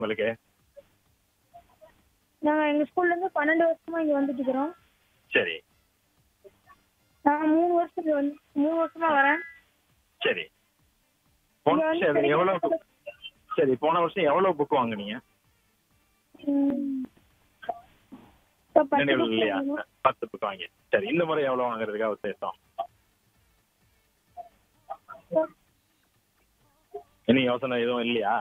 உங்களுக்கு நாங்க எங்க ஸ்கூல்ல இருந்து பன்னெண்டு வருஷமா இங்க வந்துட்டு இருக்கிறோம் சரி நான் மூணு வருஷத்துக்கு வந்து மூணு வருஷமா வரேன் சரி போன இங்க வந்து சரி எவ்வளோ கிடைக்கிற- சரி போன வருஷம் எவ்வளோ புக் வாங்குனீங்க ம். இப்ப பத்து நினைவு book இல்லையா வாங்கணும். பத்து புக் வாங்கி சரி இந்த முறை எவ்வளோ வாங்குறதுக்காக உத்தேசம் இனி யோசனை எதுவும் இல்லையா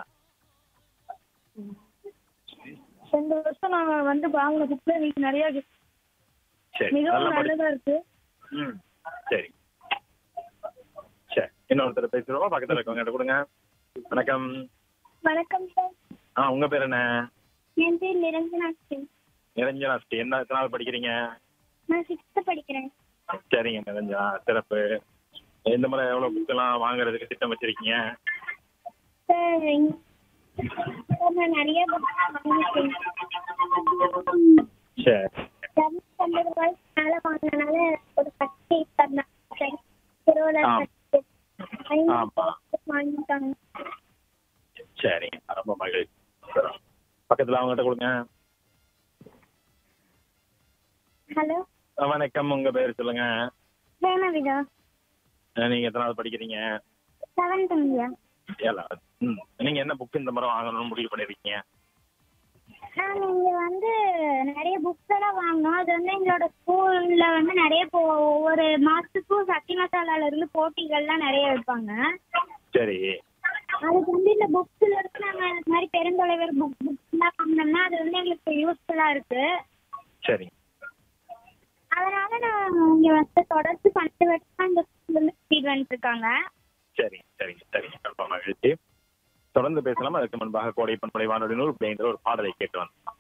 இந்த வருஷம் நாங்க வந்து வாங்கின புக்ல இன்னைக்கு நிறைய இருக்கு. சரி மிகவும் நல்லா படி நல்லதா இருக்கு ம் சரி சரி இன்னொருத்தர் பேசுறோம் பக்கத்துல இருக்கவங்க கிட்ட கொடுங்க வணக்கம் வணக்கம் சார் ஆ உங்க பேர் என்ன என் பேர் நிரஞ்சனா சிங் நிரஞ்சனா ஸ்ரீ என்ன எத்தனாவது படிக்கிறீங்க நான் சிக்ஸ்த் படிக்கிறேன் சரிங்க நிரஞ்சனா சிறப்பு இந்த முறை எவ்வளவு புக் எல்லாம் வாங்குறதுக்கு திட்டம் வச்சிருக்கீங்க சார் இங்க- சார், நான் நிறைய book வாங்கியிருக்கேன் சரி இரநூத்தம்பது ரூபாய்க்கு மேல வாங்கினால ஒரு பத்து தரலாம் சரி திருவிழா ஆ. ஐநூறு ஆமா. வாங்கிட்டாங்க சரிங்க ரொம்ப மகிழ்ச்சி சரி. பக்கத்துல அவங்ககிட்ட கொடுங்க ஹலோ ஆ, வணக்கம் உங்க பேர் சொல்லுங்க பிரேமவிதா ஆ, நீங்க எத்தனாவது படிக்கிறீங்க செவன்த் இந்தியா ஏழாவது ம் நீங்க என்ன புக் இந்த முறை வாங்கணும்னு முடிவு பண்ணிருக்கீங்க நாங்க இங்க வந்து நிறைய புக்ஸ் எல்லாம் வாங்கினோம் அது வந்து எங்களோட ஸ்கூல்ல வந்து நிறைய போ ஒவ்வொரு மாசத்துக்கும் சக்தி மசாலால இருந்து போட்டிகள்லாம் நிறைய வைப்பாங்க சரி அதுக்கு வந்து இந்த புக்ஸ்ல இருந்து நாங்க இந்த மாதிரி பெருந்தொலைவர் புக் புக்ஸ் எல்லாம் வாங்கினோம்னா அது வந்து எங்களுக்கு யூஸ்ஃபுல்லா இருக்கு சரி அதனால நான் இங்க வந்து தொடர்ந்து பன்னெண்டு வருஷமா இந்த ஸ்கூல்ல இருந்து ஸ்பீட் வந்துட்டு இருக்காங்க சரி சரிங்க சரிங்க ரொம்ப மகிழ்ச்சி தொடர்ந்து பேசலாம் அதற்கு முன்பாக கோடை பண்பலை வானொலி நூறு அப்படிங்கிற ஒரு பாடலை கேட்டு வந்தோம்